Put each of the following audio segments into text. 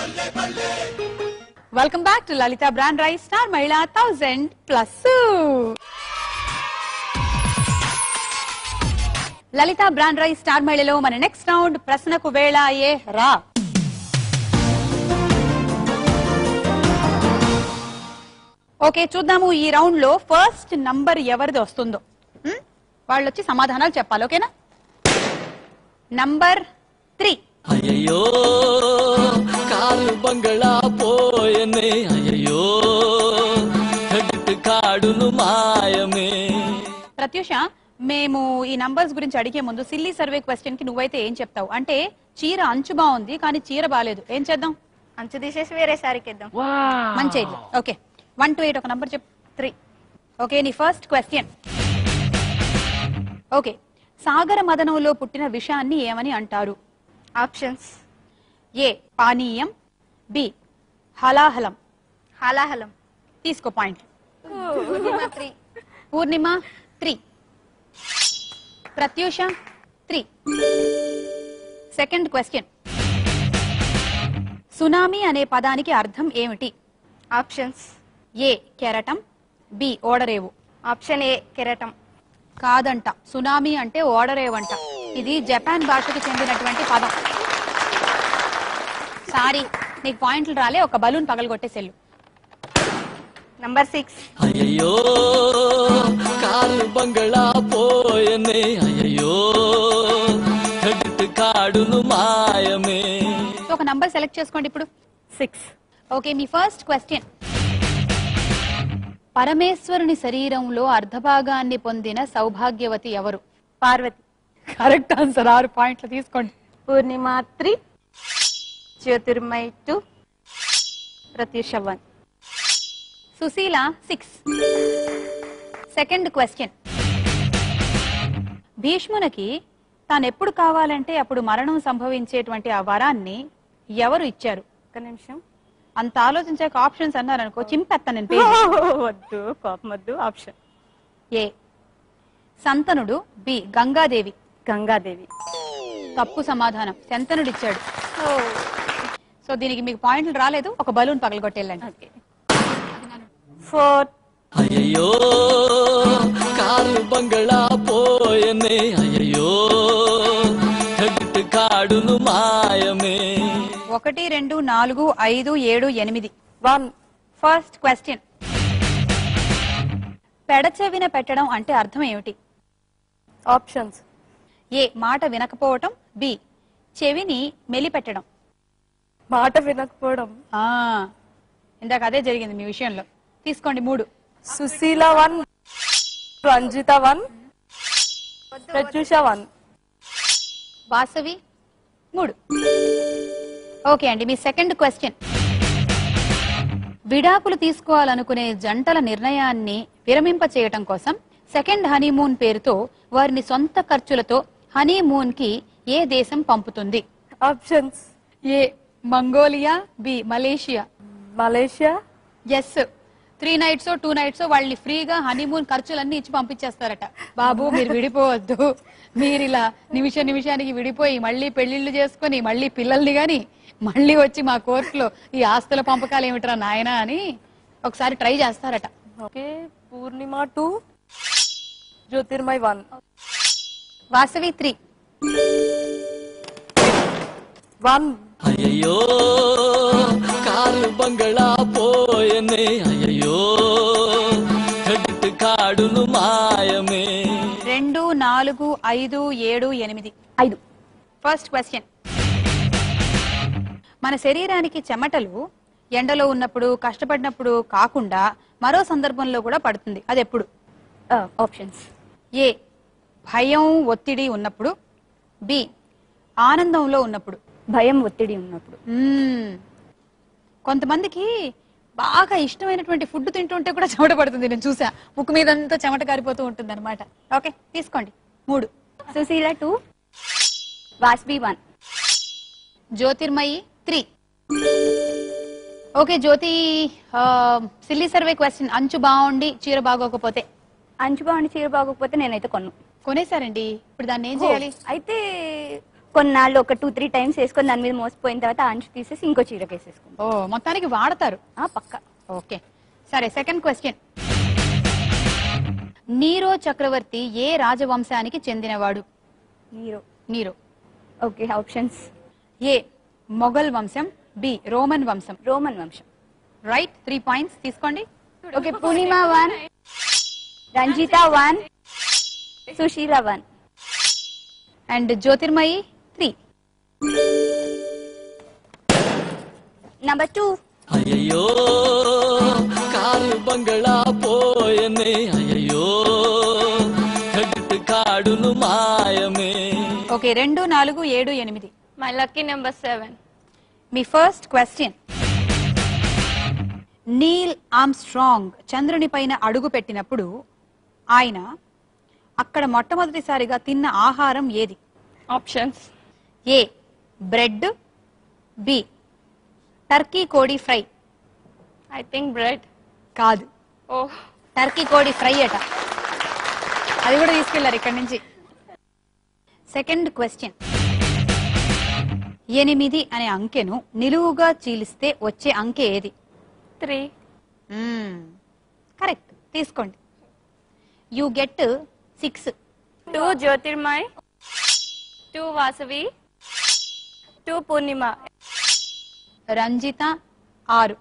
Welcome back to Lalitha brand rice star Mahila thousand plus Lalitha brand rice star మహిళలో మన next round ప్రశ్నకు వేళ ఏ రా ఓకే చూద్దాము ఈ రౌండ్ లో ఫస్ట్ నంబర్ ఎవరిది వస్తుందో హ్మ్? వాళ్ళు వచ్చి సమాధానాలు చెప్పాలి ఓకేనా నంబర్ త్రీ అయ్యయ్యో కాలు బంగళా పోయనే అయ్యయ్యో కడుపు కాడును మాయమే ప్రత్యూష మేము ఈ నంబర్స్ గురించి అడిగే ముందు సిల్లీ సర్వే క్వశ్చన్ కి నువ్వైతే ఏం చెప్తావు అంటే చీర అంచు బాగుంది కానీ చీర బాగాలేదు ఏం చేద్దాం అంచు తీసేసి వేరే సారీకి ఇద్దాం మంచి idea okay one two eight ఒక నంబర్ చెప్పు త్రీ ఓకే నీ ఫస్ట్ క్వశ్చన్ ఓకే సాగర మదనంలో పుట్టిన విషయాన్ని ఏమని అంటారు ఆప్షన్స్ ఏ పానీయం బి హలాహలం హాలాహలం తీసుకో point three Purnima three Pratyusha three second question tsunami అనే పదానికి అర్థం ఏమిటి ఆప్షన్స్ ఏ కెరటం బి ఓడరేవు ఆప్షన్ ఏ కెరటం కాదంట సునామీ అంటే ఓడరేవంట ఇది జపాన్ భాషకు చెందినటువంటి పదం సారీ నీకు పాయింట్లు రాలే ఒక బలూన్ పగలగొట్టే సెల్లు నంబర్ సిక్స్ అయ్యయ్యో కాలు బంగళా పోయనే అయ్యయ్యో కడుపు కాడును మాయమే సో ఒక నంబర్ సెలెక్ట్ చేసుకోండి ఇప్పుడు సిక్స్ ఓకే మీ ఫస్ట్ క్వశ్చన్ పరమేశ్వరుని శరీరంలో అర్ధభాగాన్ని పొందిన సౌభాగ్యవతి ఎవరు పార్వతి కరెక్ట్ ఆన్సర్ ఆరు పాయింట్లు తీసుకోండి Purnima three Jyotirmayi two Pratyusha one Sushila six second question భీష్మునికి తాను ఎప్పుడు కావాలంటే అప్పుడు మరణం సంభవించేటువంటి ఆ వరాన్ని ఎవరు ఇచ్చారు ఒక నిమిషం అంత ఆలోచించాక ఆప్షన్స్ అన్నారు అనుకో చింపెత్త నేను పేరు వద్దు కోపం వద్దు ఆప్షన్ ఏ సంతనుడు బి గంగాదేవి గంగాదేవి తప్పు సమాధానం శంతనుడు ఇచ్చాడు సో దీనికి మీకు పాయింట్లు రాలేదు ఒక బలూన్ పగలగొట్టేళ్ళండి ఓకే ఫోర్ అయ్యయ్యో కాలు బంగళా పోయనే అయ్యయ్యో కడుపు కాడును మాయమే ఒకటి రెండు నాలుగు ఐదు ఏడు ఎనిమిది వన్ ఫస్ట్ క్వశ్చన్ పెడచెవిన పెట్టడం అంటే అర్థం ఏమిటి ఆప్షన్స్ ఏ మాట వినకపోవటం బి చెవిని మెలిపెట్టడం మాట వినకపోవడం ఆ ఇందాక అదే జరిగింది మీ విషయంలో తీసుకోండి మూడు Sushila one Ranjitha one Pratyusha one Vasavi మూడు ఓకే అండి మీ సెకండ్ క్వశ్చన్ విడాకులు తీసుకోవాలనుకునే జంటల నిర్ణయాన్ని విరమింప చేయటం కోసం సెకండ్ హనీమూన్ పేరుతో వారిని సొంత ఖర్చులతో హనీమూన్ కి ఏ దేశం పంపుతుంది options A Mongolia B Malaysia Malaysia yes three nights two nights వాళ్ళని ఫ్రీగా హనీమూన్ ఖర్చులన్నీ ఇచ్చి పంపించేస్తారట బాబు మీరు విడిపోవద్దు మీరు ఇలా నిమిష నిమిషానికి విడిపోయి మళ్ళీ పెళ్లిళ్ళు చేసుకొని మళ్ళీ పిల్లల్ని గాని మళ్ళీ వచ్చి మా కోర్టులో ఈ ఆస్తుల పంపకాలు ఏమిట్రా నాయనా అని ఒకసారి ట్రై చేస్తారట okay Purnima two Jyotirmayi one Vasavi three one అయ్యయ్యో కాలు బంగళా పోయనే అయ్యయ్యో కడుపు కాడును మాయమే రెండు నాలుగు ఐదు ఏడు ఎనిమిది ఐదు ఫస్ట్ క్వశ్చన్ మన శరీరానికి చెమటలు ఎండలో ఉన్నప్పుడు కష్టపడినప్పుడు కాకుండా మరో సందర్భంలో కూడా పడుతుంది అది ఎప్పుడు ఆప్షన్స్ ఏ భయం ఒత్తిడి ఉన్నప్పుడు బి ఆనందంలో ఉన్నప్పుడు భయం ఒత్తిడి ఉన్నప్పుడు మ్మ్. కొంతమందికి బాగా ఇష్టమైనటువంటి ఫుడ్ తింటుంటే కూడా చెమట పడుతుంది నేను చూసా ముక్కు మీద అంతా చెమట కారిపోతూ ఉంటుంది అనమాట ఓకే తీసుకోండి మూడు Sushila two Vasavi one Jyotirmayi three okay Jyothi silly survey question అంచు బాగుండి చీర బాగోకపోతే అంచు బాగుండి చీర బాగోకపోతే నేనైతే కొన్ను కొనేసారండి ఇప్పుడు దాన్ని ఏం చేయాలి అయితే కొన్నాళ్ళు ఒక టూ త్రీ టైమ్స్ వేసుకొని దాని మీద మోసపోయిన తర్వాత ఆ అంచు తీసేసి ఇంకో చీరకి వేసేసుకుంటాం ఓ మొత్తానికి వాడతారు ఆ, పక్క ఓకే సరే సెకండ్ క్వశ్చన్ నీరో చక్రవర్తి ఏ రాజవంశానికి చెందినవాడు Nero Nero okay options A Mughal వంశం బి రోమన్ వంశం రోమన్ వంశం రైట్ త్రీ పాయింట్స్ తీసుకోండి okay Purnima one Ranjitha one Sushila one and Jyotirmayi three number two అయ్యయ్యో కారు బంగళా పోయనే అయ్యయ్యో క్రెడిట్ కార్డులు మాయమే ఓకే రెండు నాలుగు ఏడు ఎనిమిది My lucky number seven. మీ ఫస్ట్ క్వశ్చన్ నీల్ ఆమ్స్ట్రాంగ్ చంద్రుని పైన అడుగు పెట్టినప్పుడు ఆయన అక్కడ మొట్టమొదటిసారిగా తిన్న ఆహారం ఏది Options. A bread B turkey కోడి ఫ్రై I think bread. కాదు Oh, టర్కీ కోడి ఫ్రై అట అది కూడా తీసుకెళ్లారు ఇక్కడి నుంచి సెకండ్ క్వశ్చన్ ఎనిమిది అనే అంకెను నిలువుగా చీలిస్తే వచ్చే అంకె ఏది three. కరెక్ట్ తీసుకోండి you get six Two Jyotirmai. Two Vasavi. Two Purnima. Ranjitha ఆరు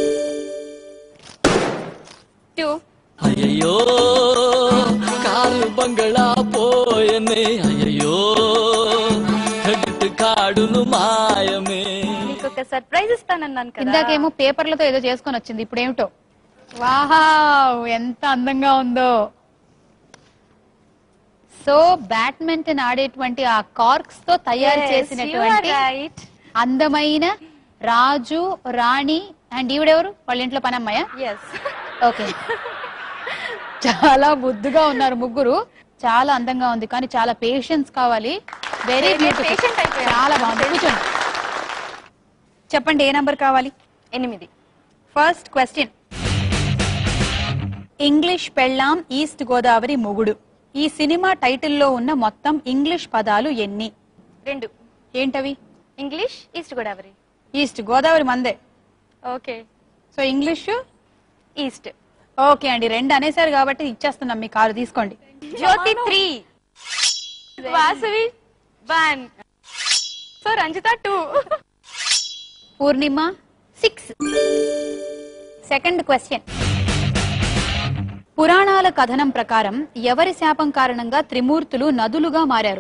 Two. అయ్యయ్యో కారు బంగళా పోయనే అయ్యయ్యో క్రెడిట్ కార్డులు మాయమే మీకు ఒక సర్ప్రైజ్ ఇస్తానన్నాను కదా ఇందాకేమో పేపర్లతో ఏదో చేసుకొని వచ్చింది ఇప్పుడు ఏమిటో వాహావ్ ఎంత అందంగా ఉందో సో బ్యాడ్మింటన్ ఆడేటువంటి ఆ కార్క్స్ తో తయారు Yes, you are చేసినటువంటి right. అందమైన రాజు రాణి అండ్ ఈవిడెవరు వాళ్ళ ఇంట్లో పనమ్మాయ Yes. ఓకే చాలా బుద్ధిగా ఉన్నారు ముగ్గురు చాలా అందంగా ఉంది కానీ చాలా పేషెన్స్ కావాలి వెరీ నేను బ్యూటిఫుల్ patient అయిపోయాను. చాలా బాగుంది కూర్చోండి చెప్పండి ఏ నంబర్ కావాలి ఎనిమిది first question English Pellam East Godavari Mogudu ఈ సినిమా టైటిల్లో ఉన్న మొత్తం ఇంగ్లీష్ పదాలు ఎన్ని రెండు ఏంటవి English East Godavari East Godavari మందే Okay. So English East okay అండి రెండు అనేసారు కాబట్టి ఇచ్చేస్తున్నాం మీ కారు తీసుకోండి Jyothi three Vasavi. One. So Ranjita two. Purnima six second question పురాణాల కథనం ప్రకారం ఎవరి శాపం కారణంగా త్రిమూర్తులు నదులుగా మారారు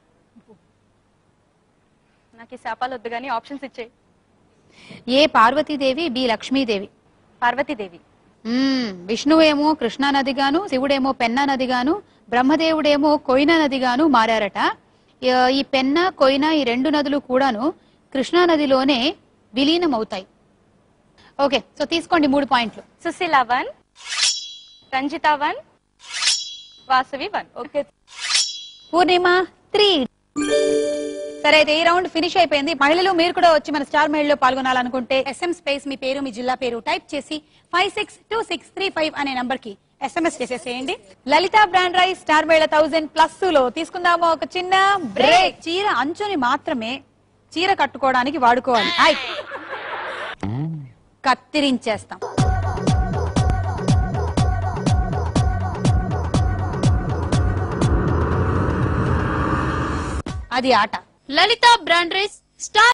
నాకు ఈ శాపాలు వద్దు కానీ ఆప్షన్స్ ఇచ్చేయి ఏ పార్వతీదేవి బి లక్ష్మీదేవి పార్వతీదేవి మ్మ్. విష్ణువేమో కృష్ణా నదిగాను శివుడేమో పెన్నా నదిగాను బ్రహ్మదేవుడేమో కొయినా నదిగాను మారారట ఈ- ఈ పెన్నా కొయినా ఈ రెండు నదులు కూడాను కృష్ణా నదిలోనే విలీనం అవుతాయి ఓకే సో తీసుకోండి మూడు పాయింట్లు Sushila one Ranjitha one Vasavi one okay Purnima three సరే అయితే ఈ రౌండ్ ఫినిష్ అయిపోయింది మహిళలు మీరు కూడా వచ్చి మన స్టార్ మహిళలో పాల్గొనాలనుకుంటే ఎస్ఎం స్పేస్ మీ పేరు మీ జిల్లా పేరు టైప్ చేసి five six two six three five అనే నంబర్ కి ఎస్ఎంఎస్ చేసేసేయండి Lalitha brand rice star mela thousand plus లో తీసుకుందామా ఒక చిన్న బ్రేక్ చీర అంచుని మాత్రమే చీర కట్టుకోవడానికి వాడుకోవాలి ఆయ్. కత్తిరించేస్తాం అది ఆట లలిత బ్రాండ్ రైస్ స్టార్